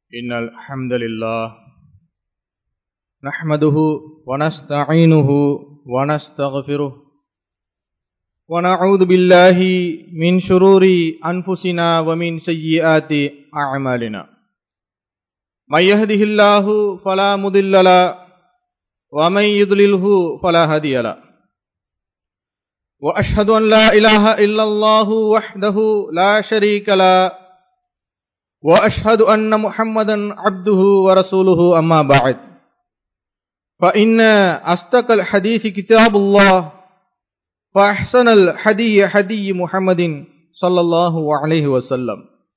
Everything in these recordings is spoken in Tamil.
إن الحمد لله نحمده ونستعينه ونستغفره ونعوذ بالله من شرور أنفسنا ومن سيئات أعمالنا من يهده الله فلا مضل له ومن يضلله فلا هادي له وأشهد أن لا إله إلا الله وحده لا شريك له وأشهد أن محمدا عبده ورسوله أما بعد فإن أصدق الحديث كتاب الله فأحسن الحدي حدي محمد صلى الله عليه وسلم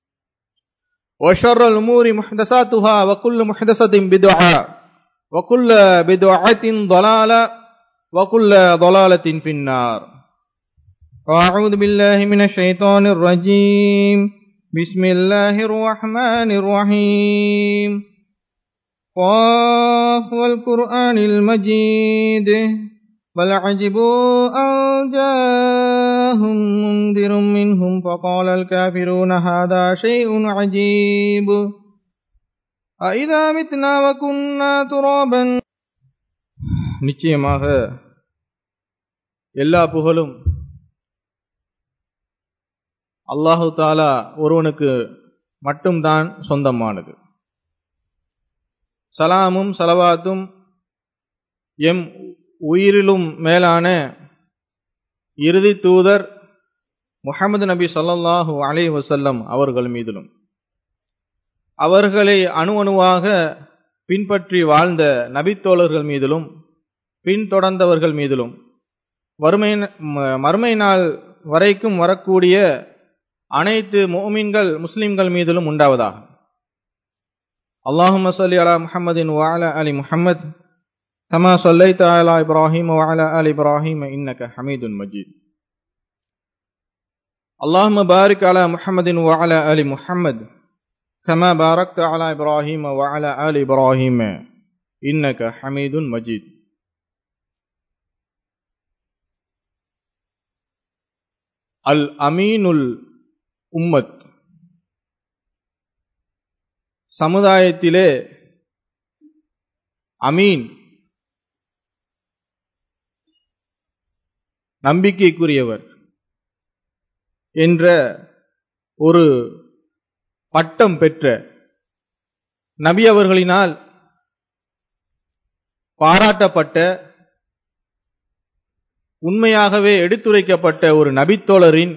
وشر الأمور محدثاتها وكل محدثة بدعة وكل بدعة ضلالة وكل ضلالة في النار وأعوذ بالله من الشيطان الرجيم بسم الله الرحمن الرحيم قاف والقرآن المجيد بل عجبوا أن جاءهم منذر منهم فقال الكافرون هذا شيء عجيب أئذا متنا وكنا ترابا நிச்சயமாக எல்லா புகழும் அல்லாஹு தாலா ஒருவனுக்கு மட்டும்தான் சொந்தமானது சலாமும் சலவாத்தும் எம் உயிரிலும் மேலான இறுதி தூதர் முகமது நபி சொல்லல்லாஹு அலை வசல்லம் அவர்கள் மீதிலும் அவர்களை அணு அணுவாக பின்பற்றி வாழ்ந்த நபித்தோழர்கள் மீதிலும் பின்தொடர்ந்தவர்கள் மீதிலும் வறுமை மறுமை நாள் வரைக்கும் வரக்கூடிய அனைத்து மோமின்கள் முஸ்லிம்கள் மீதிலும் உண்டாவதாக அல்லாஹும் சல்லி அலா முஹம்மதின் வால அலி முஹம்மத் كما صليت على إبراهيم وعلى آل إبراهيم إنك حميد مجيد اللهم بارك على محمد وعلى آل محمد كما باركت على إبراهيم وعلى آل إبراهيم إنك حميد مجيد அல் அமீனுல் உம்மத் சமுதாயத்திலே அமீன் நம்பிக்கைக்குரியவர் என்ற ஒரு பட்டம் பெற்ற நபி அவர்களினால் பாராட்டப்பட்ட உண்மையாகவே எடுத்துரைக்கப்பட்ட ஒரு நபித்தோழரின்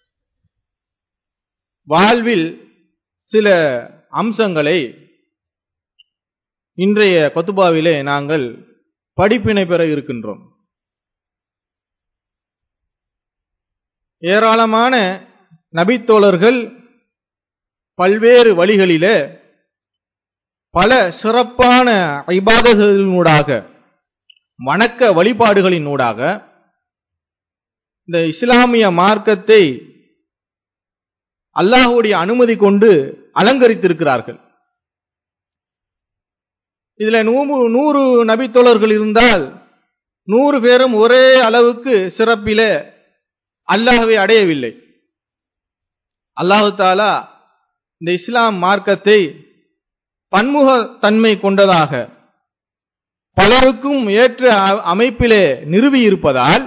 வாழ்வில் சில அம்சங்களை இன்றைய கொத்துபாவிலே நாங்கள் படிப்பினை பெற இருக்கின்றோம் ஏராளமான நபித்தோழர்கள் பல்வேறு வழிகளிலே பல சிறப்பான ஐபாதகளினூடாக வணக்க வழிபாடுகளினூடாக இந்த இஸ்லாமிய மார்க்கத்தை அல்லாஹுடைய அனுமதி கொண்டு அலங்கரித்திருக்கிறார்கள் இதுல நூறு நூறு நபித்தோழர்கள் இருந்தால் நூறு பேரும் ஒரே அளவுக்கு சிறப்பில அல்லாஹவை அடையவில்லை அல்லாஹு தாலா இந்த இஸ்லாம் மார்க்கத்தை பன்முக தன்மை கொண்டதாக பலருக்கும் ஏற்ற அமைப்பிலே நிறுவி இருப்பதால்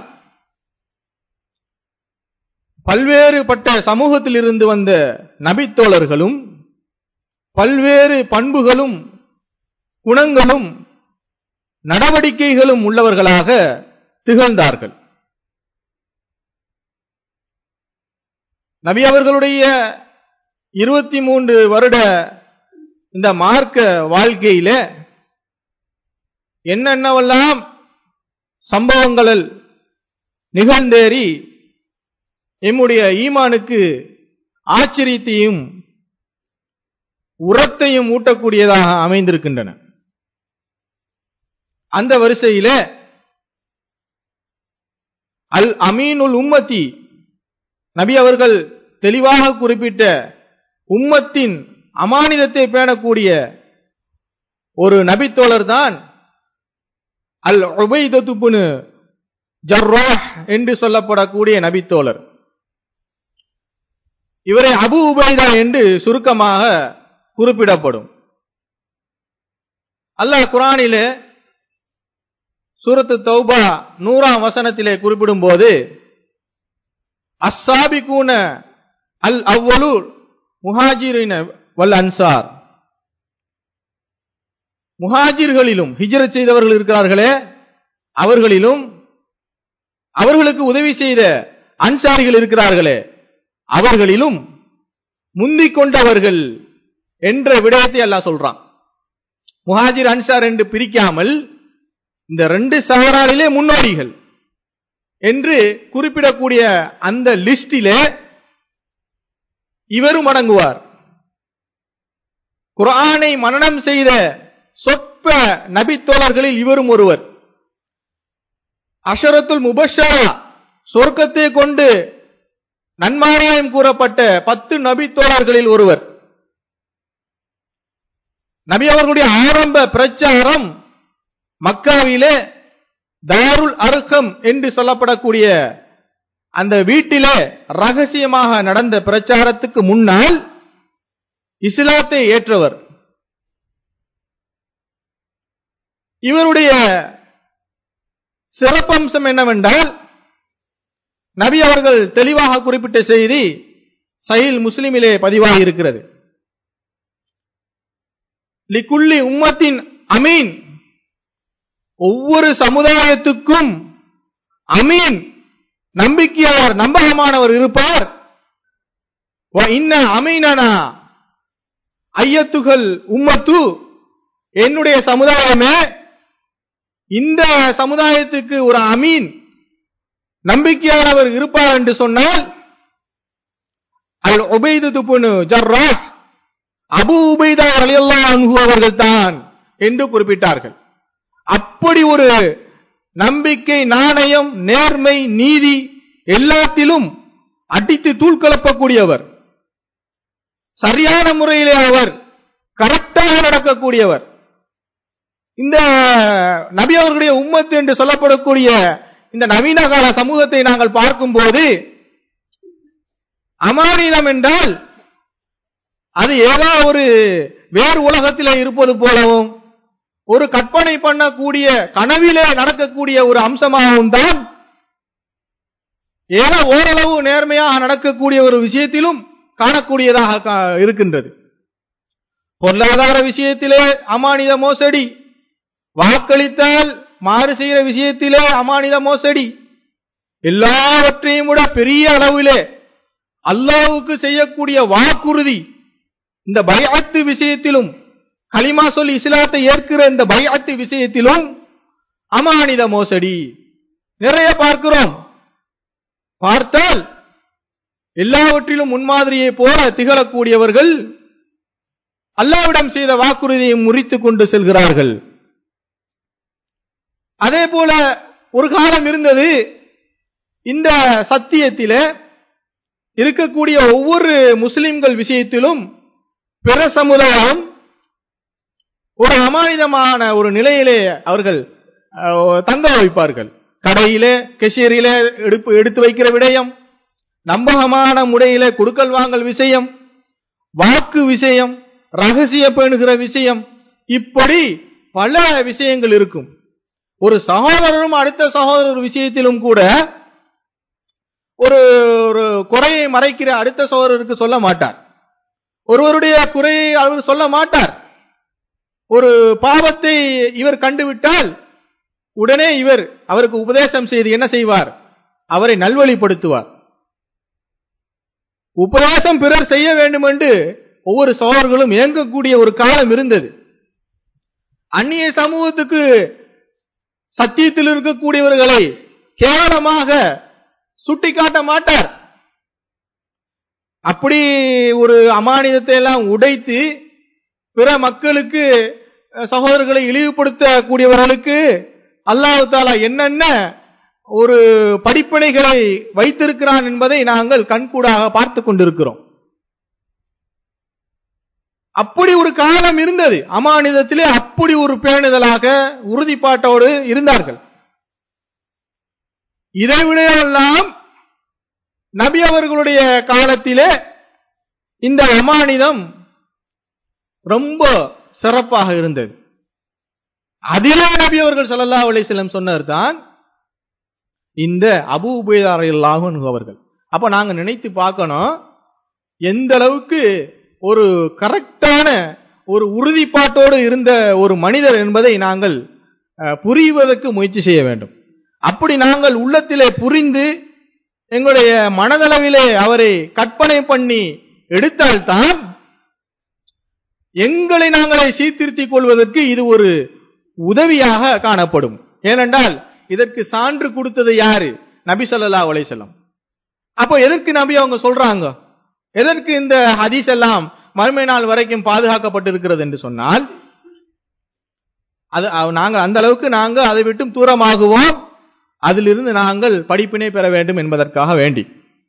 பல்வேறுபட்ட சமூகத்தில் இருந்து வந்த நபித்தோழர்களும் பல்வேறு பண்புகளும் குணங்களும் நடவடிக்கைகளும் உள்ளவர்களாக திகழ்ந்தார்கள் நபி அவர்களுடைய இருபத்தி மூன்று வருட இந்த மார்க்க வாழ்க்கையில என்னென்னவெல்லாம் சம்பவங்கள் நிகழ்ந்தேறி எம்முடைய ஈமானுக்கு ஆச்சரியத்தையும் உரத்தையும் ஊட்டக்கூடியதாக அமைந்திருக்கின்றன அந்த வரிசையில அல் அமீனுல் உம்மத்தி நபி அவர்கள் தெளிவாக குறிப்பிட்ட உம்மத்தின் அமானிதத்தை பேணக்கூடிய ஒரு நபித்தோழர் தான் அல் உபைதத்துபுனு ஜர்ராஹ் என்று சொல்லப்படக்கூடிய நபித்தோழர் இவரை அபு உபைதா என்று சுருக்கமாக குறிப்பிடப்படும் அல்லாஹ் குரானிலே சூரத்து தௌபா நூறாம் வசனத்திலே குறிப்பிடும் போது அஸ்ஸாபிகூன அல் அவ்வலு முஹாஜிரின வல் அன்சார் முஹாஜிர்களிலும் ஹிஜ்ரத் செய்தவர்கள் இருக்கிறார்களே அவர்களிலும் அவர்களுக்கு உதவி செய்த அன்சாரிகள் இருக்கிறார்களே அவர்களிலும் முந்திக் கொண்டவர்கள் என்ற விடயத்தை அல்லாஹ் சொல்றான் முஹாஜிர் அன்சார் என்று பிரிக்காமல் இந்த ரெண்டு சாராரிலே முன்னோடிகள் என்று குறிப்பிடக்கூடிய அந்த லிஸ்டிலே இவரும் அடங்குவார் குர்ஆனை மனனம் செய்த சொற்ப நபித்தோழர்களில் இவரும் ஒருவர் அஷரத்துல் முபஷரா சொர்க்கத்தை கொண்டு நன்மாராயம் கூறப்பட்ட பத்து நபித்தோழர்களில் ஒருவர் நபி அவர்களுடைய ஆரம்ப பிரச்சாரம் மக்காவிலே தாருல் அருகம் என்று சொல்லப்படக்கூடிய அந்த வீட்டிலே ரகசியமாக நடந்த பிரச்சாரத்துக்கு முன்னால் இஸ்லாத்தை ஏற்றவர் இவருடைய சிறப்பம்சம் என்னவென்றால் நபி அவர்கள் தெளிவாக குறிப்பிட்ட செய்தி சஹீல் முஸ்லிமிலே பதிவாகி இருக்கிறது லிக்குள்ளி உம்மத்தின் அமீன் ஒவ்வொரு சமுதாயத்துக்கும் அமீன் நம்பிக்கையாளர் நம்பகமானவர் இருப்பார் வ இன்ன அமீனனா ஐயத்துகள் உம்மத்து என்னுடைய சமுதாயமே இந்த சமுதாயத்துக்கு ஒரு அமீன் நம்பிக்கையானவர் இருப்பார் என்று சொன்னால் அல் உபைது துப்புனு ஜர்ரா அபு உபைதா அலியல்லாஹு அன்ஹு அவர்கள் தான் என்று குறிப்பிட்டார்கள் அப்படி ஒரு நம்பிக்கை நாணயம் நேர்மை நீதி எல்லாத்திலும் அடித்து தூள் கலப்பக்கூடியவர் சரியான முறையிலே அவர் கரெக்டாக நடக்கக்கூடியவர் இந்த நபி அவர்களுடைய உம்மத்து என்று சொல்லப்படக்கூடிய இந்த நவீன கால சமூகத்தை நாங்கள் பார்க்கும்போது அமானிதம் என்றால் அது ஏதோ ஒரு வேறு உலகத்திலே இருப்பது போலவும் ஒரு கற்பனை பண்ணக்கூடிய கனவிலே நடக்கக்கூடிய ஒரு அம்சமாகவும் தான் ஏதோ ஓரளவு நேர்மையாக நடக்கக்கூடிய ஒரு விஷயத்திலும் காணக்கூடியதாக கா- இருக்கின்றது பொருளாதார விஷயத்திலே அமானித மோசடி வாக்களித்தால் மாறு செய்கிற விஷயத்திலே அமானித மோசடி எல்லாவற்றையும் விட பெரிய அளவிலே அல்லாஹ்வுக்கு செய்யக்கூடிய வாக்குறுதி இந்த பைஅத்து விஷயத்திலும் கலிமா சொல்லி இஸ்லாத்தை ஏற்கிற இந்த பைஅத்து விஷயத்திலும் அமானித மோசடி நிறைய பார்க்கிறோம் பார்த்தால் எல்லாவற்றிலும் முன்மாதிரியை போல திகழக்கூடியவர்கள் அல்லாவிடம் செய்த வாக்குறுதியை முறித்துக் கொண்டு செல்கிறார்கள் அதே போல ஒரு காலம் இருந்தது இந்த சத்தியத்திலே இருக்கக்கூடிய ஒவ்வொரு முஸ்லிம்கள் விஷயத்திலும் பிற சமுதாயம் ஒரு அமானிதமான ஒரு நிலையிலே அவர்கள் அஹ், தங்க வைப்பார்கள் கடையிலே கெஷியரிலே எடுப்பு எடுத்து வைக்கிற விடயம் நம்பகமான முறையிலே கொடுக்கல் வாங்கல் விஷயம் வாக்கு விஷயம் ரகசிய பேணுகிற விஷயம் இப்படி பல விஷயங்கள் இருக்கும் ஒரு சகோதரரும் அடுத்த சகோதரர் விஷயத்திலும் கூட ஒரு ஒரு குறையை மறைக்கிற அடுத்த சகோதரருக்கு சொல்ல மாட்டார் ஒருவருடைய குறையை அவர் சொல்ல மாட்டார் ஒரு பாவத்தை இவர் கண்டுவிட்டால் உடனே இவர் அவருக்கு உபதேசம் செய்து என்ன செய்வார் அவரை நல்வழிப்படுத்துவார் உபதேசம் பிறர் செய்ய வேண்டும் என்று ஒவ்வொரு சோழர்களும் இயங்கக்கூடிய ஒரு காலம் இருந்தது அந்நிய சமூகத்துக்கு சத்தியத்தில் இருக்கக்கூடியவர்களை கேவலமாக சுட்டிக்காட்ட மாட்டார் அப்படி ஒரு அமானிதத்தை எல்லாம் உடைத்து பிற மக்களுக்கு அஹ், சகோதரர்களை இழிவுபடுத்தக்கூடியவர்களுக்கு அல்லாஹ் தாலா என்னென்ன ஒரு படிப்பினைகளை வைத்திருக்கிறான் என்பதை நாங்கள் கண்கூடாக பார்த்து கொண்டிருக்கிறோம் அப்படி ஒரு காலம் இருந்தது அமானிதத்திலே அப்படி ஒரு பேணுதலாக உறுதிப்பாட்டோடு இருந்தார்கள் இதைவிடையெல்லாம் நபி அவர்களுடைய காலத்திலே இந்த அமானிதம் ரொம்ப சிறப்பாக இருந்தது அதிலே நபி அவர்கள் ஸல்லல்லாஹு அலைஹி வஸல்லம் சொன்னது தான் இந்த அபூ உபைதா ரலியல்லாஹு அன்ஹு அவர்கள் அப்ப நாங்க நினைத்து பார்க்கணும் எந்த அளவுக்கு ஒரு கரெக்டான ஒரு உறுதிப்பாட்டோடு இருந்த ஒரு மனிதர் என்பதை நாங்கள் அஹ், புரிவதற்கு முயற்சி செய்ய வேண்டும் அப்படி நாங்கள் உள்ளத்திலே புரிந்து எங்களுடைய மனதளவிலே அவரை கற்பனை பண்ணி எடுத்தால்தான் எங்களை நாங்களே சீர்திருத்திக் கொள்வதற்கு இது ஒரு உதவியாக காணப்படும் ஏனென்றால் இதற்கு சான்று கொடுத்தது யாரு நபி ஸல்லல்லாஹு அலைஹி வஸல்லம் அப்போ எதற்கு நபி அவங்க சொல்றாங்க எதற்கு இந்த ஹதீஸ் எல்லாம் மறுமை நாள் வரைக்கும் பாதுகாக்கப்பட்டிருக்கிறது என்று சொன்னால் அது அ- நாங்கள் அந்த அளவுக்கு நாங்கள் அதை விட்டும் தூரமாகுவோம் அதிலிருந்து நாங்கள் படிப்பினை பெற வேண்டும் என்பதற்காக வேண்டி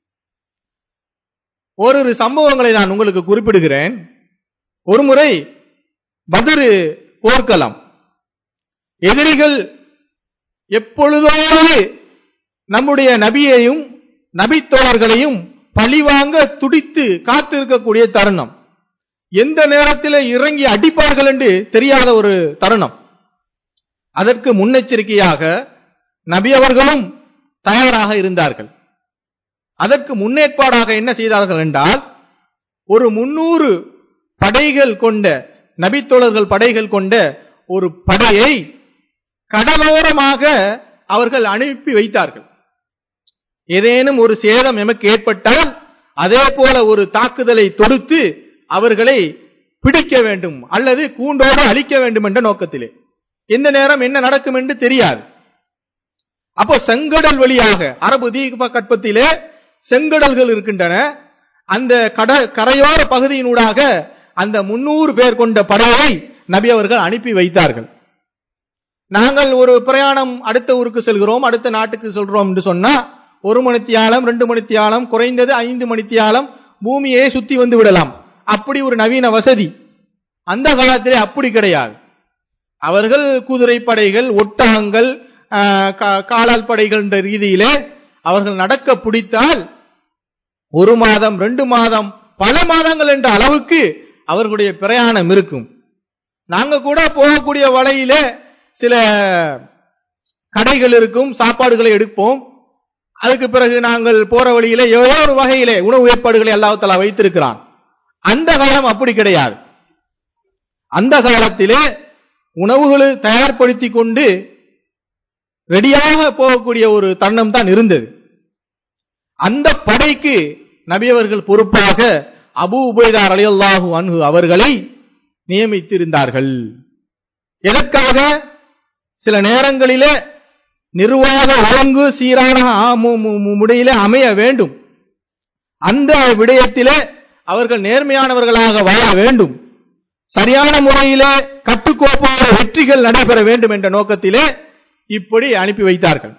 ஓரிரு சம்பவங்களை நான் உங்களுக்கு குறிப்பிடுகிறேன் ஒருமுறை பத்ரு போர்க்களம் எதிரிகள் எப்பொழுதாவது நம்முடைய நபியையும் நபித்தோழர்களையும் பழிவாங்க துடித்து காத்திருக்கக்கூடிய தருணம் எந்த நேரத்தில் இறங்கி அடிப்பார்கள் என்று தெரியாத ஒரு தருணம் அதற்கு முன்னெச்சரிக்கையாக நபி அவர்களும் தயாராக இருந்தார்கள் அதற்கு முன்னேற்பாடாக என்ன செய்தார்கள் என்றால் ஒரு முன்னூறு படைகள் கொண்ட நபித்தோழர்கள் படைகள் கொண்ட ஒரு படையை கடலோரமாக அவர்கள் அனுப்பி வைத்தார்கள் ஏதேனும் ஒரு சேதம் எமக்கு ஏற்பட்டால் அதே போல ஒரு தாக்குதலை தொடுத்து அவர்களை பிடிக்க வேண்டும் அல்லது கூண்டோடு அழிக்க வேண்டும் என்ற நோக்கத்திலே எந்த நேரம் என்ன நடக்கும் என்று தெரியாது அப்போ செங்கடல் வழியாக அரபு தீப கற்பத்திலே செங்கடல்கள் இருக்கின்றன அந்த கட கரையோர பகுதியினூடாக அந்த முன்னூறு பேர் கொண்ட படையை நபி அவர்கள் அனுப்பி வைத்தார்கள் நாங்கள் ஒரு பிரயாணம் அடுத்த ஊருக்கு செல்கிறோம் அடுத்த நாட்டுக்கு செல்கிறோம் என்று சொன்னா ஒரு மணித்தியாலம் ரெண்டு மணித்தியாலம் குறைந்தது ஐந்து மணித்தியாலம் பூமியே சுத்தி வந்து விடலாம் அப்படி ஒரு நவீன வசதி அந்த காலத்திலே அப்படி கிடையாது அவர்கள் குதிரை படைகள் ஒட்டகங்கள் ஆஹ், கா- காலால் படைகள் என்ற ரீதியிலே அவர்கள் நடக்க பிடித்தால் ஒரு மாதம் ரெண்டு மாதம் பல மாதங்கள் என்ற அளவுக்கு அவர்களுடைய பிரயாணம் இருக்கும் நாங்க கூட போகக்கூடிய வழியிலே சில கடைகள் இருக்கும் சாப்பாடுகளை எடுப்போம் அதுக்கு பிறகு நாங்கள் போற வழியிலே ஏதோ ஒரு வகையிலே உணவு ஏற்பாடுகளை அல்லாஹ் தஆலா வைத்திருக்கிறான் அந்த காலம் அப்படி கிடையாது அந்த காலத்திலே உணவுகளை தயார்படுத்தி கொண்டு ரெடியாக போகக்கூடிய ஒரு தருணம் தான் இருந்தது அந்த படைக்கு நபி அவர்கள் பொறுப்பாக அபூ உபைதா ரலியல்லாஹு அன்ஹு அவர்களை நியமித்திருந்தார்கள் எதற்காக சில நேரங்களிலே நிர்வாக ஒழுங்கு சீரான ஆ- மு- மு- மு- முறையிலே அமைய வேண்டும் அந்த விடயத்திலே அவர்கள் நேர்மையானவர்களாக வாழ வேண்டும் சரியான முறையிலே கட்டுக்கோப்பான வெற்றிகள் நடைபெற வேண்டும் என்ற நோக்கத்திலே இப்படி அனுப்பி வைத்தார்கள்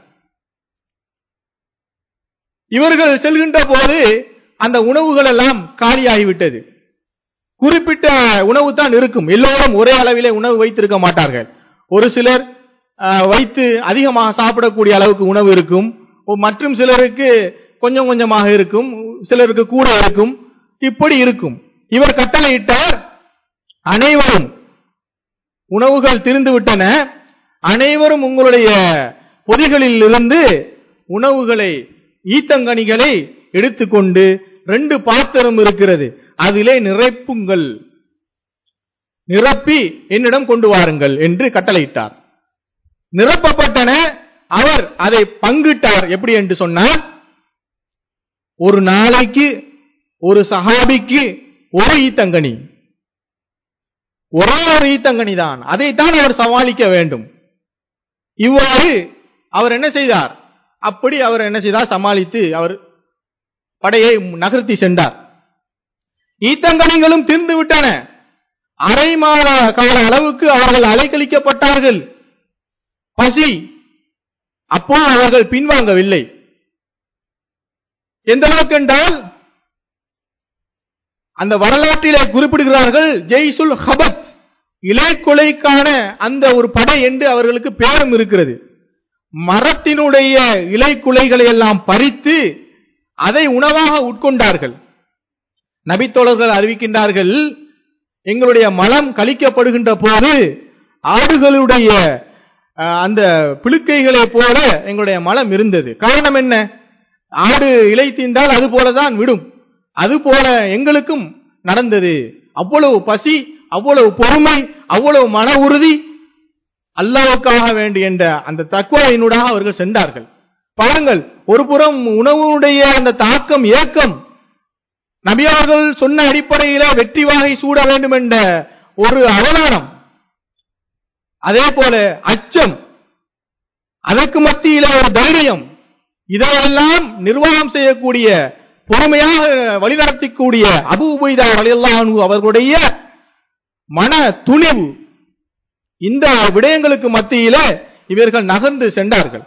இவர்கள் செல்கின்ற போது அந்த உணவுகள் எல்லாம் காலியாகிவிட்டது குறிப்பிட்ட உணவு தான் இருக்கும் எல்லோரும் ஒரே அளவிலே உணவு வைத்திருக்க மாட்டார்கள் ஒரு சிலர் ஆஹ், வைத்து அதிகமாக சாப்பிடக்கூடிய அளவுக்கு உணவு இருக்கும் ஒ- மற்றும் சிலருக்கு கொஞ்சம் கொஞ்சமாக இருக்கும் சிலருக்கு கூட இருக்கும் இப்படி இருக்கும் இவர் கட்டளையிட்டார் அனைவரும் உணவுகள் திரிந்து விட்டன அனைவரும் உங்களுடைய பொதிகளில் இருந்து உணவுகளை ஈத்தங்கனிகளை எடுத்துக்கொண்டு ரெண்டு பாத்திரம் இருக்கிறது அதிலே நிரப்புங்கள் நிரப்பி என்னிடம் கொண்டு வாருங்கள் என்று கட்டளையிட்டார் நிரப்பப்பட்டன அவர் அதை பங்கிட்டார் எப்படி என்று சொன்னால் ஒரு நாளைக்கு ஒரு சஹாபிக்கு ஒரு ஈத்தங்கனி ஒரே ஒரு ஈத்தங்கனி தான் அதைத்தான் அவர் சமாளிக்க வேண்டும் இவ்வாறு அவர் என்ன செய்தார் அப்படி அவர் என்ன செய்தார் சமாளித்து அவர் படையை நகர்த்தி சென்றார் ஈத்தங்கனிகளும் தீர்ந்து விட்டன அரை மாத கால அளவுக்கு அவர்கள் அலைக்கழிக்கப்பட்டார்கள் பசி அப்போ அவர்கள் பின்வாங்கவில்லை எந்த அளவுக்கு என்றால் அந்த வரலாற்றிலே குறிப்பிடுகிறார்கள் ஜெய்சுல் ஹபத் இலைக்குலைக்கான அந்த ஒரு படை என்று அவர்களுக்கு பேரும் இருக்கிறது மரத்தினுடைய இலைக்குலைகளை எல்லாம் பறித்து அதை உணவாக உட்கொண்டார்கள் நபித்தோழர்கள் அறிவிக்கின்றார்கள் எங்களுடைய மலம் கழிக்கப்படுகின்ற போது ஆடுகளுடைய அஹ், அந்த பிழுக்கைகளை போல எங்களுடைய மலம் இருந்தது காரணம் என்ன ஆடு இலை தீண்டால் அது போலதான் விடும் அது போல எங்களுக்கும் நடந்தது அவ்வளவு பசி அவ்வளவு பொறுமை அவ்வளவு மன உறுதி அல்லாவுக்காக வேண்டி என்ற அந்த தக்குவாயினூடாக அவர்கள் சென்றார்கள் பாருங்கள் ஒரு புறம் உணவுடைய அந்த தாக்கம் ஏக்கம் நபியார்கள் சொன்ன அடிப்படையில வெற்றி வாகை சூட வேண்டும் என்ற ஒரு அவதானம் அதே போல அச்சம் அதற்கு மத்தியில ஒரு தைரியம் இதையெல்லாம் நிர்வாகம் செய்யக்கூடிய பொறுமையாக வழிநடத்தக்கூடிய அபு உபைதா அலியல்லாஹு அவர்களுடைய மன துணிவு இந்த விடயங்களுக்கு மத்தியில இவர்கள் நகர்ந்து சென்றார்கள்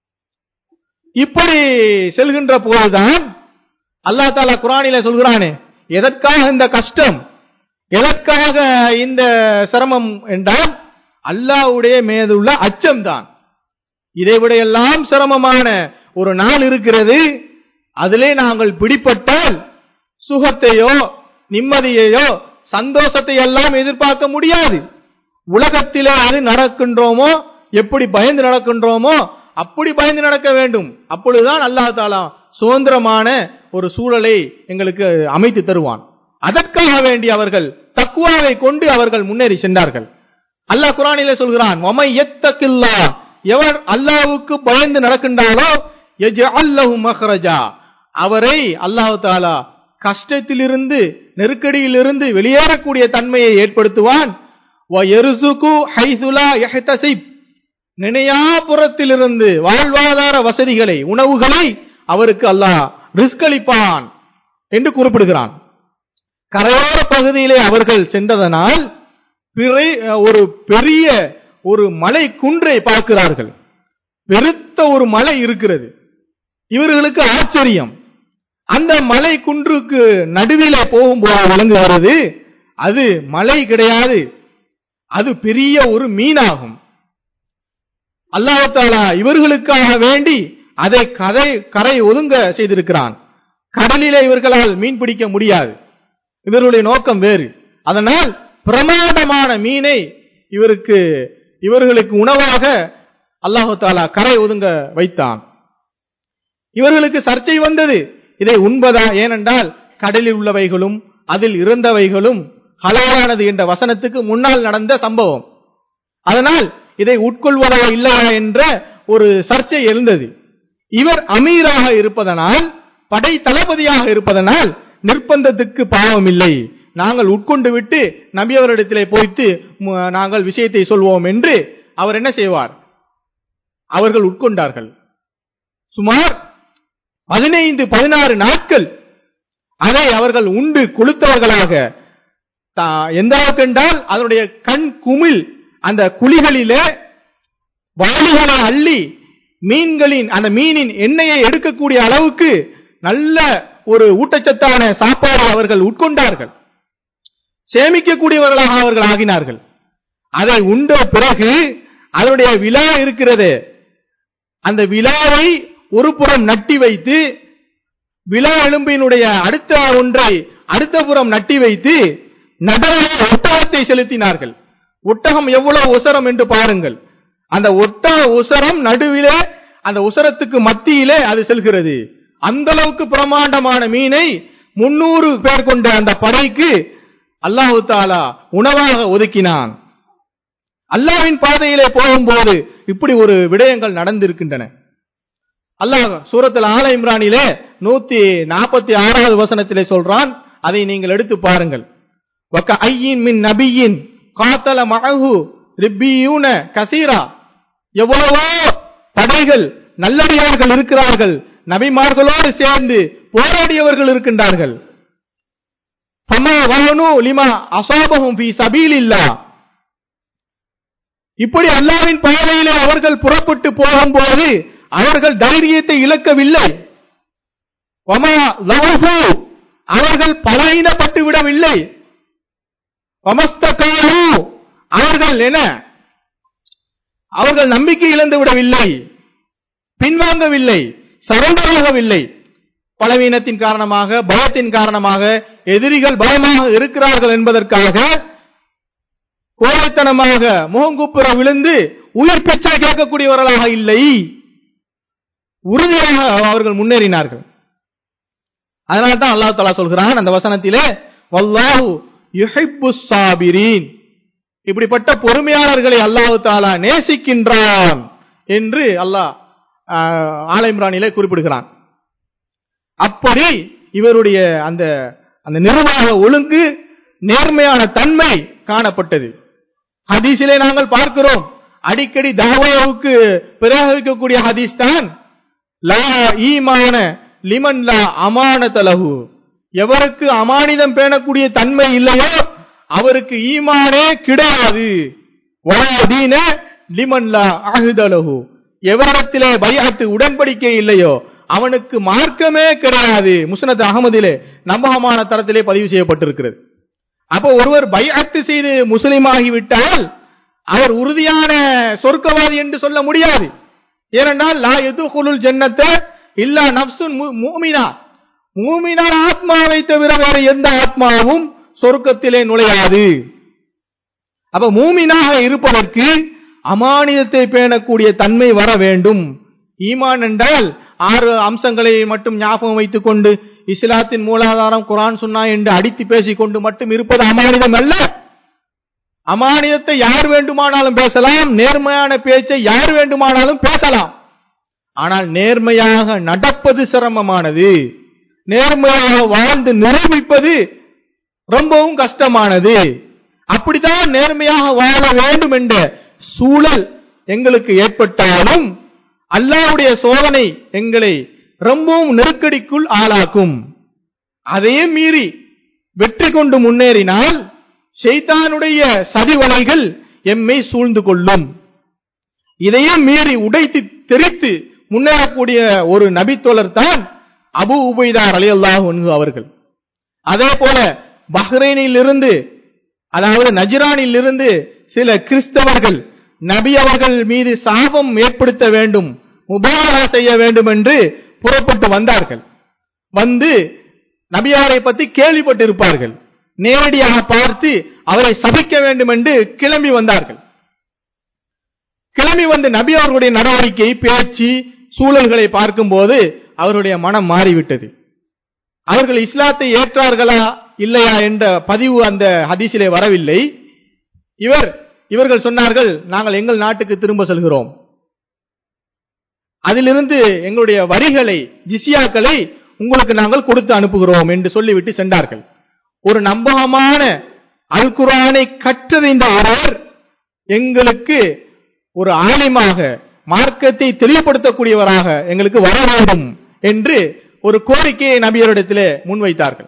இப்படி செல்கின்ற போதுதான் அல்லா தாலா குரானில சொல்கிறானே எதற்காக இந்த கஷ்டம் எதற்காக இந்த சிரமம் என்றால் அல்லாவுடைய மீதுள்ள அச்சம்தான் இதை விட எல்லாம் சிரமமான ஒரு நாள் இருக்கிறது அதிலே நாங்கள் பிடிப்பட்டால் சுகத்தையோ நிம்மதியையோ சந்தோஷத்தை எல்லாம் எதிர்பார்க்க முடியாது உலகத்திலே அது நடக்கின்றோமோ எப்படி பயந்து நடக்கின்றோமோ அப்படி பயந்து நடக்க வேண்டும் அப்பொழுதுதான் அல்லாஹ் தாலா சுதந்திரமான ஒரு சூழலை எங்களுக்கு அமைத்து தருவான் அதற்காக வேண்டி அவர்கள் தக்குவாவை கொண்டு அவர்கள் முன்னேறி சென்றார்கள் அல்லாஹ் குரானிலே சொல்கிறான் வமை எத்தக்கில்லா எவர் அல்லாவுக்கு பயந்து நடக்கின்றாரோ யஜ்அல்லஹு மஹ்ரஜா அவரை அல்லாஹ் தாலா கஷ்டத்திலிருந்து நெருக்கடியிலிருந்து வெளியேறக்கூடிய தன்மையை ஏற்படுத்துவான் வயர்சுகு ஹைசுலா யஹ்தசிப் நினையாபுறத்திலிருந்து வாழ்வாதார வசதிகளை உணவுகளை அவருக்கு அல்லாஹ் ரிஸ்க் அளிப்பான் என்று குறிப்பிடுகிறான் கரையோர பகுதியிலே அவர்கள் சென்றதனால் பிறை- ஒரு பெரிய ஒரு மலை குன்றை பார்க்கிறார்கள் பெருத்த ஒரு மலை இருக்கிறது இவர்களுக்கு ஆச்சரியம் அந்த மலை குன்றுக்கு நடுவிலே போகும்போது விளங்குகிறது அது மலை கிடையாது அது பெரிய ஒரு மீனாகும் அல்லாஹாலா இவர்களுக்காக வேண்டி அதை கதை கரை ஒதுங்க செய்திருக்கிறான் கடலிலே இவர்களால் மீன் பிடிக்க முடியாது இவர்களுடைய நோக்கம் வேறு அதனால் பிரமாதமான மீனை இவருக்கு இவர்களுக்கு உணவாக அல்லாஹு தாலா கரை ஒதுங்க வைத்தான் இவர்களுக்கு சர்ச்சை வந்தது இதை உண்பதா ஏனென்றால் கடலில் உள்ளவைகளும் அதில் இறந்தவைகளும் ஹலாலானது என்ற வசனத்துக்கு முன்னால் நடந்த சம்பவம் அதனால் இதை உட்கொள்வதா இல்லையா என்ற ஒரு சர்ச்சை எழுந்தது இவர் அமீராக இருப்பதனால் படை தளபதியாக இருப்பதனால் நிர்பந்தத்துக்கு பாவம் இல்லை நாங்கள் உட்கொண்டு விட்டு நபி அவரிடத்திலே போய்த்து ம- நாங்கள் விஷயத்தை சொல்வோம் என்று அவர் என்ன செய்வார் அவர்கள் உட்கொண்டார்கள் சுமார் பதினைந்து பதினாறு நாட்கள் அதை அவர்கள் உண்டு கொளுத்தவர்களாக தா- எந்த அளவுக்கு என்றால் அதனுடைய கண் குமிழ் அந்த குழிகளிலே வாளிகளை அள்ளி மீன்களின் அந்த மீனின் எண்ணெயை எடுக்கக்கூடிய அளவுக்கு நல்ல ஒரு ஊட்டச்சத்தான சாப்பாடு அவர்கள் உட்கொண்டார்கள் சேமிக்கக்கூடியவர்களாக அவர்கள் ஆகினார்கள் அதை உண்ட பிறகு அதனுடைய விழா இருக்கிறது அந்த விழாவை ஒரு புறம் நட்டி வைத்து விழா எலும்பினுடைய அடுத்த ஒன்றை அடுத்த புறம் நட்டி வைத்து நடுவில் ஒட்டகத்தை செலுத்தினார்கள் ஒட்டகம் எவ்வளவு உசரம் என்று பாருங்கள் அந்த ஒட்டக உசரம் நடுவிலே அந்த உசரத்துக்கு மத்தியிலே அது செல்கிறது அந்த அளவுக்கு பிரமாண்டமான மீனை முன்னூறு பேர் கொண்ட அந்த படைக்கு அல்லாஹு தாலா உணவாக ஒதுக்கினான் அல்லாஹ்வின் பாதையிலே போகும்போது இப்படி ஒரு விடயங்கள் நடந்திருக்கின்றன அல்லாஹ் சூரத்தில் ஆல இம்ரானிலே நூத்தி நாற்பத்தி ஆறாவது வசனத்திலே சொல்றான் அதை நீங்கள் எடுத்து பாருங்கள் வக்க ஐயின் மின் நபியின் காத்தல மழகு ரிப்பியூன கசீரா எவ்வளவோ படைகள் நல்லடியார்கள் இருக்கிறார்கள் நபிமார்களோடு சேர்ந்து போராடியவர்கள் இருக்கின்றார்கள் ஃபமா வஹனு லிமா அசாபஹும் ஃபீ சபீலில்லா இப்படி அல்லாவின் பாதையிலே அவர்கள் புறப்பட்டு போகும்போது அவர்கள் தைரியத்தை இழக்கவில்லை வமா லவஹு அவர்கள் பலாயினப்பட்டு விடவில்லை வமஸ்தகாலு அவர்கள் என அவர்கள் நம்பிக்கை இழந்து விடவில்லை பின்வாங்கவில்லை சரண்டராகவில்லை பலவீனத்தின் காரணமாக பயத்தின் காரணமாக எதிரிகள் பயமாக இருக்கிறார்கள் என்பதற்காக கோழைத்தனமாக முகங்குப்புற விழுந்து உயிர் பிச்சை கேட்கக்கூடியவர்களாக இல்லை உறுதியாக அவர்கள் முன்னேறினார்கள் அதனால தான் அல்லாஹ் தஆலா சொல்கிறான் அந்த வசனத்திலே வல்லாஹு யுஹிப்புஸ் சாபிரீன் இப்படிப்பட்ட பொறுமையாளர்களை அல்லாஹ் தாலா நேசிக்கின்றான் என்று அல்லாஹ் ஆல இம்ரானிலே குறிப்பிடுகிறான் அப்படி இவருடைய அந்த அந்த நிர்வாக ஒழுங்கு நேர்மையான தன்மை காணப்பட்டது ஹதீஸிலே நாங்கள் பார்க்கிறோம் அடிக்கடி தாவாவுக்கு பிரயோகிக்கக்கூடிய ஹதீஸ் தான் லா ஈமான லிமன் லா அமானதலஹு எவருக்கு அமானிதம் பேணக்கூடிய தன்மை இல்லையோ அவருக்கு ஈமானே கிடையாது வலாதீன லிமன் லா அஹுதலஹு எவரிடத்திலே பைஅத்து உடன்படிக்கை இல்லையோ அவனுக்கு மார்க்கமே கிடையாது முஸ்னத் அகமதிலே நம்பகமான தரத்திலே பதிவு செய்யப்பட்டிருக்கிறது அப்போ ஒருவர் பைஅத்து செய்து முஸ்லிம் ஆகிவிட்டால் அவர் உறுதியான சொர்க்கவாதி என்று சொல்ல முடியாது ஏனென்றால் லா எதுகுலுல் ஜன்னத்தை இல்லா நப்சுன் மூமினா மூமினார் ஆத்மாவை தவிர வேற எந்த ஆத்மாவும் சொர்க்கத்திலே நுழையாது அப்ப மூமினாக இருப்பதற்கு அமானிதத்தை பேணக்கூடிய தன்மை வர வேண்டும் ஈமான் என்றால் ஆறு அம்சங்களை மட்டும் ஞாபகம் வைத்துக் கொண்டு இஸ்லாத்தின் மூலாதாரம் குரான் சுன்னா என்று அடித்து பேசிக்கொண்டு மட்டும் இருப்பது அமானிதம் அல்ல அமானிதத்தை யார் வேண்டுமானாலும் பேசலாம் நேர்மையான பேச்சை யார் வேண்டுமானாலும் பேசலாம் ஆனால் நேர்மையாக நடப்பது சிரமமானது நேர்மையாக வாழ்ந்து நிரூபிப்பது ரொம்பவும் கஷ்டமானது அப்படித்தான் நேர்மையாக வாழ வேண்டும் என்ற சூழல் எங்களுக்கு ஏற்பட்டாலும் அல்லாவுடைய சோதனை எங்களை ரொம்பவும் நெருக்கடிக்குள் ஆளாக்கும் அதையே மீறி வெற்றி கொண்டு முன்னேறினால் ஷைத்தானுடைய சதிவலைகள் எம்மை சூழ்ந்து கொள்ளும் இதையே மீறி உடைத்து தெரித்து முன்னேறக்கூடிய ஒரு நபித்தோழர் தான் அபு உபைதார் அலி அல்லாஹ் அவர்கள் அதே போல பஹ்ரைனில் இருந்து அதாவது நஜிரானில் இருந்து சில கிறிஸ்தவர்கள் நபி அவர்கள் மீது சாபம் ஏற்படுத்த வேண்டும் முபாரா செய்ய வேண்டும் என்று புறப்பட்டு வந்தார்கள் வந்து நபியாரை பற்றி கேள்விப்பட்டிருப்பார்கள் நேரடியாக பார்த்து அவரை சபிக்க வேண்டும் என்று கிளம்பி வந்தார்கள் கிளம்பி வந்து நபி அவர்களுடைய நடவடிக்கை பேச்சு சூழல்களை பார்க்கும்போது அவருடைய மனம் மாறிவிட்டது அவர்கள் இஸ்லாத்தை ஏற்றார்களா இல்லையா என்ற பதிவு அந்த ஹதீஸிலே வரவில்லை இவர் இவர்கள் சொன்னார்கள் நாங்கள் எங்கள் நாட்டுக்கு திரும்ப செல்கிறோம் அதிலிருந்து எங்களுடைய வரிகளை ஜிசியாக்களை உங்களுக்கு நாங்கள் கொடுத்து அனுப்புகிறோம் என்று சொல்லிவிட்டு சென்றார்கள் ஒரு நம்பகமான அல் குரானை கற்றறிந்த ஒருவர் எங்களுக்கு ஒரு ஆலிமாக மார்க்கத்தை தெளிவுபடுத்தக்கூடியவராக எங்களுக்கு வர வேண்டும் என்று ஒரு கோரிக்கையை நபியரிடத்திலே முன்வைத்தார்கள்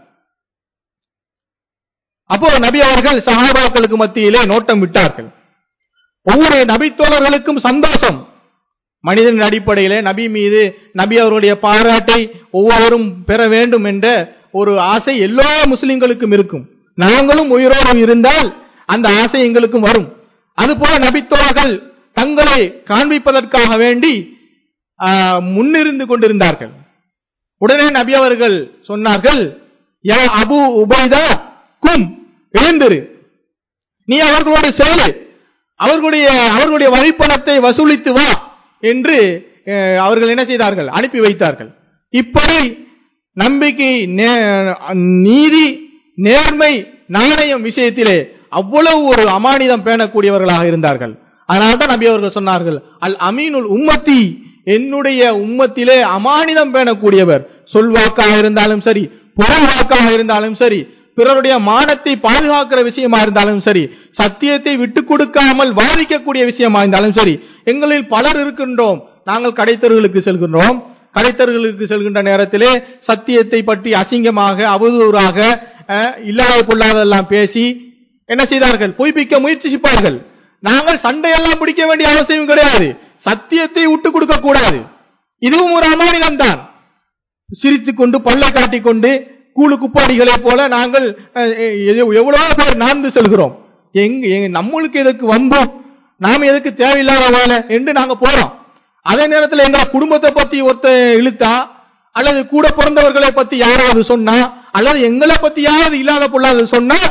அப்போ நபி அவர்கள் சஹாபாக்களுக்கு மத்தியிலே நோட்டம் விட்டார்கள் ஒவ்வொரு நபித்தோழர்களுக்கும் சந்தோஷம் மனிதனின் அடிப்படையிலே நபி மீது நபி அவருடைய பாராட்டை ஒவ்வொருவரும் பெற வேண்டும் என்ற ஒரு ஆசை எல்லா முஸ்லிம்களுக்கும் இருக்கும் நாங்களும் உயிரோடு இருந்தால் அந்த ஆசை எங்களுக்கும் வரும் அதுபோல நபித்தோழர்கள் தங்களை காண்பிப்பதற்காக வேண்டி முன்னிருந்து கொண்டிருந்தார்கள் உடனே நபி அவர்கள் சொன்னார்கள் யா அபு உபைதா கும் எழுந்திரு நீ அவர்களோடு சேரு அவர்களுடைய அவர்களுடைய வரிப்பணத்தை வசூலித்து வா என்று அவர்கள் என்ன செய்தார்கள் அனுப்பி வைத்தார்கள் இப்படி நம்பிக்கை நீதி நேர்மை நாணயம் விஷயத்திலே அவ்வளவு ஒரு அமானிதம் பேணக்கூடியவர்களாக இருந்தார்கள் அதனால்தான் நபி அவர்கள் சொன்னார்கள் அல் அமீனுல் உம்மத்தி என்னுடைய உம்மத்திலே அமானிதம் பேணக்கூடியவர் சொல்வாக்காக இருந்தாலும் சரி பொருள் வாக்காக இருந்தாலும் சரி பிறருடைய மானத்தை பாதுகாக்கிற விஷயமா இருந்தாலும் சரி சத்தியத்தை விட்டு கொடுக்காமல் வாதிக்கக்கூடிய விஷயமா இருந்தாலும் சரி எங்களில் பலர் இருக்கின்றோம் நாங்கள் கடைத்தர்களுக்கு செல்கின்றோம் கடைத்தர்களுக்கு செல்கின்ற நேரத்திலே சத்தியத்தை பற்றி அசிங்கமாக அவதூறாக இல்லாத பொல்லாதெல்லாம் பேசி என்ன செய்தார்கள் பொய்ப்பிக்க முயற்சிப்பார்கள் நாங்கள் சண்டையெல்லாம் பிடிக்க வேண்டிய அவசியம் கிடையாது சத்தியத்தை விட்டு கொடுக்க கூடாது இதுவும் ஒரு அமானிதம் தான் சிரித்துக் கொண்டு பல்லை காட்டிக் கொண்டு கூழு குப்பாடிகளை போல நாங்கள் எவ்வளவோ பேர் நான்கு செல்கிறோம் எங்க நம்மளுக்கு எதற்கு வம்பு நாம எதுக்கு தேவையில்லாத வேலை என்று நாங்க போறோம் அதே நேரத்தில் எங்க குடும்பத்தை பத்தி ஒருத்த இழுத்தா அல்லது கூட பிறந்தவர்களை பத்தி யாராவது சொன்னா அல்லது எங்களை பத்தி யாராவது இல்லாத பொல்லாத சொன்னா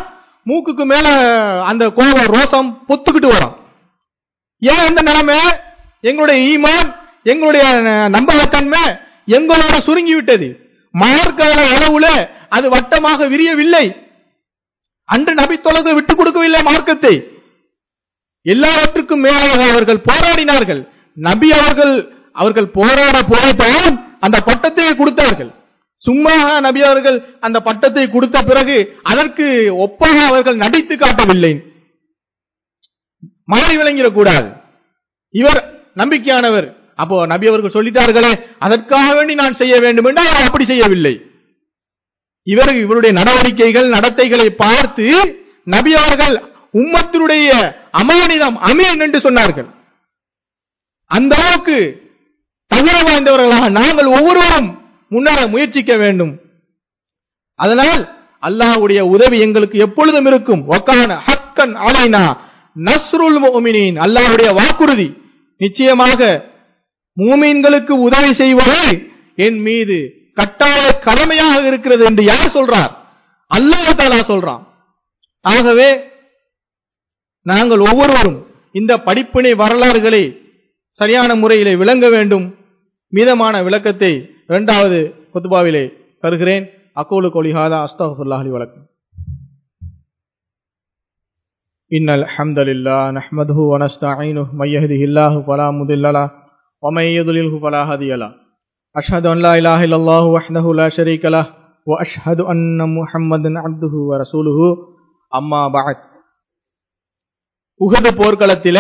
மூக்குக்கு மேல அந்த கோபம் ரோசம் பொத்துக்கிட்டு வரும் ஏன் இந்த நிலைமை எங்களுடைய ஈமான் எங்களுடைய ந- நம்பகத்தன்மை எங்களோட சுருங்கி விட்டது மார்க்கால அளவுல அது வட்டமாக விரியவில்லை அன்று நபித்தோழர்கள் விட்டுக் கொடுக்கவில்லை மார்க்கத்தை எல்லாவற்றுக்கும் மேலாக அவர்கள் போராடினார்கள் நபி அவர்கள் அவர்கள் போராட போய்தான் அந்த பட்டத்தை கொடுத்தார்கள் சும்மா நபி அவர்கள் அந்த பட்டத்தை கொடுத்த பிறகு அதற்கு ஒப்பாக அவர்கள் நடித்து காட்டவில்லை மாறி விளங்கிடக்கூடாது இவர் நம்பிக்கையானவர் அப்போ நபி அவர்கள் சொல்லிட்டார்களே அதற்காக வேண்டி நான் செய்ய வேண்டும் என்று அவர் அப்படி செய்யவில்லை இவர் இவருடைய நடவடிக்கைகள் நடத்தைகளை பார்த்து நபி அவர்கள் உம்மத்தினுடைய அமானிதம் அமீன் என்று சொன்னார்கள் அந்த அளவுக்கு தகுதி வாய்ந்தவர்களாக நாங்கள் ஒவ்வொருவரும் முன்னேற முயற்சிக்க வேண்டும் அதனால் அல்லாஹ்வுடைய உதவி எங்களுக்கு எப்பொழுதும் இருக்கும் வக்கான ஹக்கன் அலைனா நஸ்ருல் முஃமினீன் அல்லாஹ்வுடைய வாக்குறுதி நிச்சயமாக மூமீன்களுக்கு உதவி செய்வது என் மீது கட்டாய கடமையாக இருக்கிறது என்று யார் சொல்றார் அல்லாஹ் தஆலா சொல்றான் ஆகவே நாங்கள் ஒவ்வொருவரும் இந்த படிப்பினை வரலாறுகளை சரியான முறையிலே விளங்க வேண்டும் மீதமான விளக்கத்தை இரண்டாவது குத்துபாவிலே தருகிறேன் அக்கோலு கொலிஹாதா அஸ்தகுல்லாஹி வழக்கம் إن الحمد لله نحمده ونستعينه من يهده الله فلا مضل له ومن يضلله فلا هادي له أشهد أن لا إله إلا الله وحده لا شريك له وأشهد أن محمدا عبده ورسوله أما بعد உகது போர்க்களத்தில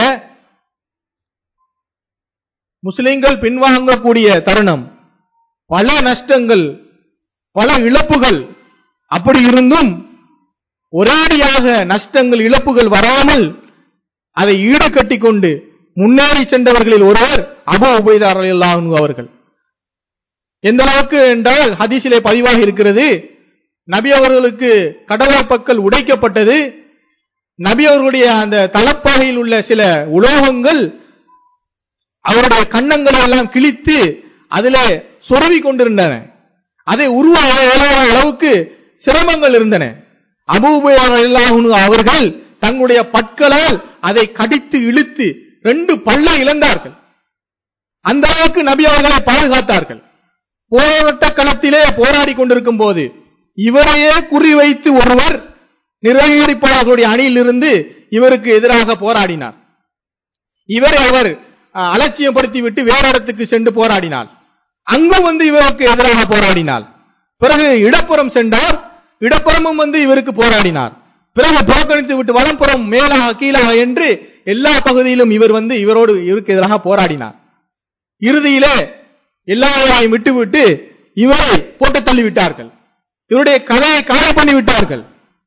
முஸ்லிம்கள் பின்வாங்கக்கூடிய தருணம் பல நஷ்டங்கள் பல இழப்புகள் அப்படி இருந்தும் ஒரேடியாக நஷ்டங்கள் இழப்புகள் வராமல் அதை ஈடுகட்டி கொண்டு முன்னேறி சென்றவர்களில் ஒருவர் அபு உபைதார் அல்லாஹ் அவர்கள் எந்த அளவுக்கு என்றால் ஹதீஸிலே பதிவாக இருக்கிறது நபி அவர்களுக்கு கடவாப்பற்கள் உடைக்கப்பட்டது நபி அவர்களுடைய அந்த தலப்பாகையில் உள்ள சில உலோகங்கள் அவருடைய கன்னங்களை எல்லாம் கிழித்து அதிலே சொருவி கொண்டிருந்தன அதை உருவ அளவுக்கு சிரமங்கள் இருந்தன அபூபையான் அவர்கள் தங்களுடைய பற்களால் அதை கடித்து இழுத்து ரெண்டு பல்லை இழந்தார்கள் அந்த அளவுக்கு நபி அவர்களை பாதுகாத்தார்கள் போராட்ட களத்திலே போராடி கொண்டிருக்கும் போது இவரையே குறிவைத்து ஒருவர் நிராகரிப்பாளர்களுடைய அணியிலிருந்து இவருக்கு எதிராக போராடினார் இவரை அவர் அஹ், அலட்சியப்படுத்தி விட்டு வேற இடத்துக்கு சென்று போராடினார் அங்கும் வந்து இவருக்கு எதிராக போராடினார் பிறகு இடப்புறம் சென்றார் இடப்புறமும் வந்து இவருக்கு போராடினார் பிறகு புறக்கணித்து விட்டு வலப்புறம் மேலாக கீழாக என்று எல்லா பகுதியிலும் இவர் வந்து இவரோடு இவருக்கு எதிராக போராடினார் இறுதியிலே எல்லாரையும் விட்டுவிட்டு இவரை போட்டு தள்ளிவிட்டார்கள் இவருடைய கதையை காய பண்ணி விட்டார்கள்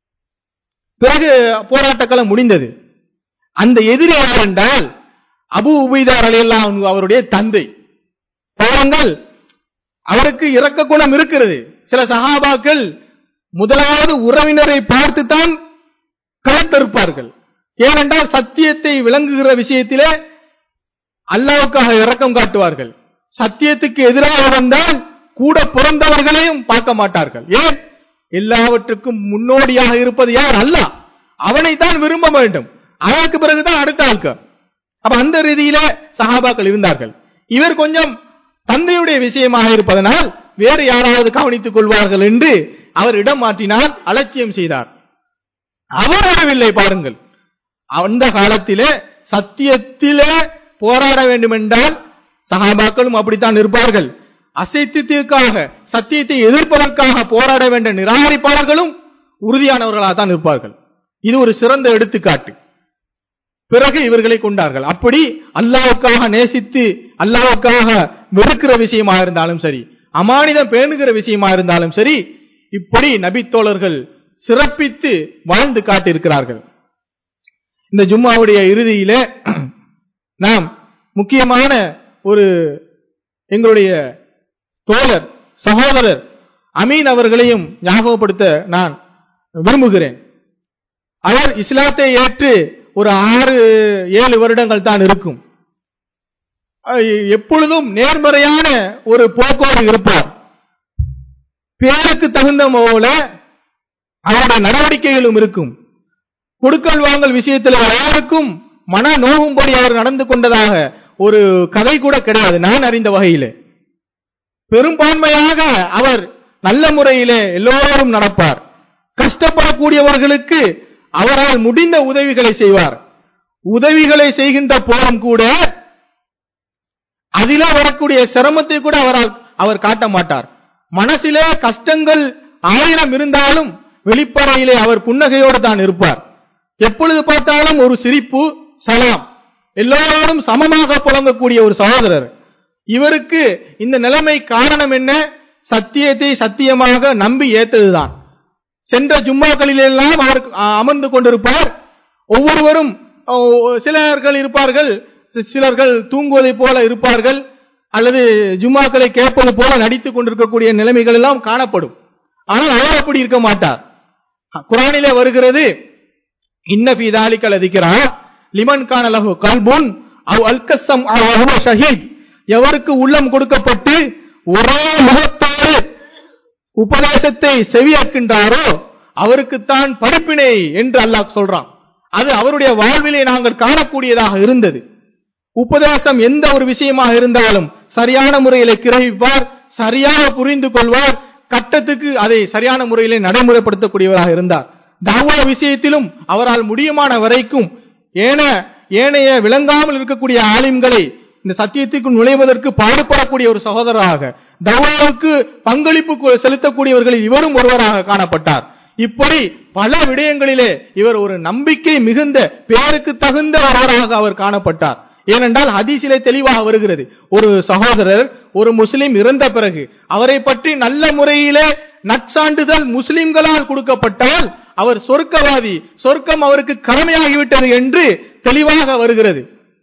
பிறகு போராட்ட களம் முடிந்தது அந்த எதிரி யார் என்றால் அபு உபைதார் அலையெல்லாம் அவருடைய தந்தை பாருங்கள் அவருக்கு இரக்க குணம் இருக்கிறது சில சகாபாக்கள் முதலாவது உறவினரை பார்த்துத்தான் கலத்தறுப்பார்கள் ஏனென்றால் சத்தியத்தை விளங்குகிற விஷயத்திலே அல்லாவுக்காக இரக்கம் காட்டுவார்கள் சத்தியத்துக்கு எதிராக வந்தால் கூட பிறந்தவர்களையும் பார்க்க மாட்டார்கள் ஏன் எல்லாவற்றுக்கும் முன்னோடியாக இருப்பது யார் அல்லாஹ் அவனைத்தான் விரும்ப வேண்டும் அதற்கு பிறகுதான் அடுத்த ஆட்கள் அப்ப அந்த ரீதியில சஹாபாக்கள் இருந்தார்கள் இவர் கொஞ்சம் தந்தையுடைய விஷயமாக இருப்பதனால் வேறு யாராவது கவனித்துக் கொள்வார்கள் என்று அவர் இடம் மாற்றினார் அலட்சியம் செய்தார் அவர் வரவில்லை பாருங்கள் அந்த காலத்திலே சத்தியத்திலே போராட வேண்டும் என்றால் சகாபாக்களும் அப்படித்தான் இருப்பார்கள் அசைத்தியத்திற்காக சத்தியத்தை எதிர்ப்பதற்காக போராட வேண்டிய நிராகரிப்பாளர்களும் உறுதியானவர்களாக தான் இருப்பார்கள் இது ஒரு சிறந்த எடுத்துக்காட்டு பிறகு இவர்களை கொண்டார்கள் அப்படி அல்லாவுக்காக நேசித்து அல்லாவுக்காக வெறுக்கிற விஷயமா இருந்தாலும் சரி அமானிதம் பேணுகிற விஷயமா இருந்தாலும் சரி இப்படி நபித்தோழர்கள் சிறப்பித்து வாழ்ந்து காட்டியிருக்கிறார்கள் இந்த ஜும்மாவுடைய இறுதியிலே நாம் முக்கியமான ஒரு எங்களுடைய தோழர் சகோதரர் அமீன் அவர்களையும் ஞாபகப்படுத்த நான் விரும்புகிறேன் அவர் இஸ்லாத்தை ஏற்று ஒரு ஆறு ஏழு வருடங்கள் தான் இருக்கும் அஹ் எப்பொழுதும் நேர்மறையான ஒரு போக்கோடு இருப்பார் பேருக்கு தகுந்த போல அவருடைய நடவடிக்கைகளும் இருக்கும் கொடுக்கல் வாங்கல் விஷயத்தில் யாருக்கும் மன நோகும்படி அவர் நடந்து கொண்டதாக ஒரு கதை கூட கிடையாது நான் அறிந்த வகையிலே பெரும்பான்மையாக அவர் நல்ல முறையிலே எல்லோரும் நடப்பார் கஷ்டப்படக்கூடியவர்களுக்கு அவரால் முடிந்த உதவிகளை செய்வார் உதவிகளை செய்கின்ற போதும் கூட அதில வரக்கூடிய சிரமத்தை கூட அவரால் அவர் காட்ட மாட்டார் மனசிலே கஷ்டங்கள் ஆயிரம் இருந்தாலும் வெளிப்படையிலே அவர் புன்னகையோடு தான் இருப்பார் எப்பொழுது பார்த்தாலும் ஒரு சிரிப்பு சலாம் எல்லாரோடும் சமமாக புழங்கக்கூடிய ஒரு சகோதரர் இவருக்கு இந்த நிலைமை காரணம் என்ன சத்தியத்தை சத்தியமாக நம்பி ஏத்ததுதான் சென்ற ஜும்மாக்களிலெல்லாம் அவர் அ- அமர்ந்து கொண்டிருப்பார் ஒவ்வொருவரும் ஓ, சிலர்கள் இருப்பார்கள் சிலர்கள் தூங்குவதைப் போல இருப்பார்கள் அல்லது ஜும்மாக்களை கேட்பது போல நடித்துக் கொண்டிருக்கக்கூடிய நிலைமைகள் எல்லாம் காணப்படும் ஆனால் அவர் அப்படி இருக்க மாட்டார் குரானிலே வருகிறது இன்ன ஃபீ தாலிக லதிக்ரா லிமன் கான லஹு கல்புன் அவ் அல்கஸம் அவ் ஹுவ ஷஹீத் எவருக்கு உள்ளம் கொடுக்கப்பட்டு ஒரே முகத்தோடு உபதேசத்தை செவியாக்கின்றாரோ அவருக்குத்தான் படிப்பினை என்று அல்லாஹ் சொல்றான் அது அவருடைய வாழ்விலே நாங்கள் காணக்கூடியதாக இருந்தது உபதேசம் எந்த ஒரு விஷயமாக இருந்தாலும் சரியான முறையிலே கிரகிப்பார் சரியாக புரிந்து கொள்வார் கட்டத்துக்கு அதை சரியான முறையிலே நடைமுறைப்படுத்தக்கூடியவராக இருந்தார் தாவா விஷயத்திலும் அவரால் முடியுமான வரைக்கும் ஏன ஏனைய விளங்காமல் இருக்கக்கூடிய ஆலிம்களை இந்த சத்தியத்துக்கு நுழைவதற்கு பாடுபடக்கூடிய ஒரு சகோதரராக தவாவுக்கு பங்களிப்பு கொ- செலுத்தக்கூடியவர்களில் இவரும் ஒருவராக காணப்பட்டார் இப்படி பல விடயங்களிலே இவர் ஒரு நம்பிக்கை மிகுந்த பேருக்கு தகுந்த ஒருவராக அவர் காணப்பட்டார் ஏனென்றால் ஹதீஸிலே தெளிவாக வருகிறது ஒரு சகோதரர் ஒரு முஸ்லிம் இறந்த பிறகு அவரை பற்றி நல்ல முறையிலே நற்சான்றிதழ் முஸ்லிம்களால் கொடுக்கப்பட்டால் அவர் சொர்க்கவாதி சொர்க்கம் அவருக்கு கடமையாகிவிட்டது என்று தெளிவாக வருகிறது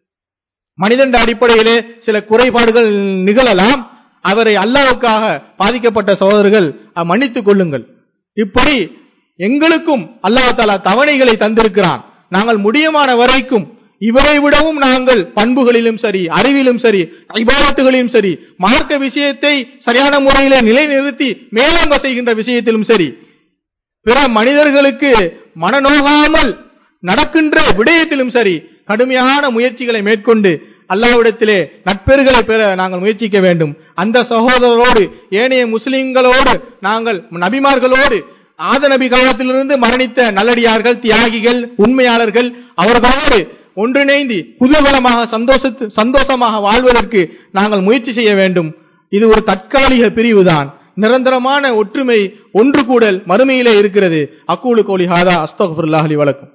மனிதன் அடிப்படையிலே சில குறைபாடுகள் நிகழலாம் அவரை அல்லாவுக்காக பாதிக்கப்பட்ட சகோதரர்கள் அஹ், மன்னித்துக் கொள்ளுங்கள் இப்படி எங்களுக்கும் அல்லாஹ் தாலா தவணைகளை தந்திருக்கிறான் நாங்கள் முடியுமான வரைக்கும் இவரை விடவும் நாங்கள் பண்புகளிலும் சரி அறிவிலும் சரி ஐபாரத்துகளிலும் சரி மார்க்க விஷயத்தை சரியான முறையிலே நிலைநிறுத்தி மேலோங்க செய்கின்ற விஷயத்திலும் சரி பிற மனிதர்களுக்கு மனநோகாமல் நடக்கின்ற விடயத்திலும் சரி கடுமையான முயற்சிகளை மேற்கொண்டு அல்லாவிடத்திலே நட்பெறுகளை பெற நாங்கள் முயற்சிக்க வேண்டும் அந்த சகோதரரோடு ஏனைய முஸ்லிம்களோடு நாங்கள் நபிமார்களோடு ஆத நபி காலத்திலிருந்து மரணித்த நல்லடியார்கள் தியாகிகள் உண்மையாளர்கள் அவர்களோடு ஒன்றிணைந்து குதூகலமாக சந்தோஷத்து சந்தோஷமாக வாழ்வதற்கு நாங்கள் முயற்சி செய்ய வேண்டும் இது ஒரு தற்காலிக பிரிவுதான் நிரந்தரமான ஒற்றுமை ஒன்று கூடல் மறுமையிலே இருக்கிறது அக்கூலு கோலி ஹாதா அஸ்தகுல்லாஹலி வழக்கம்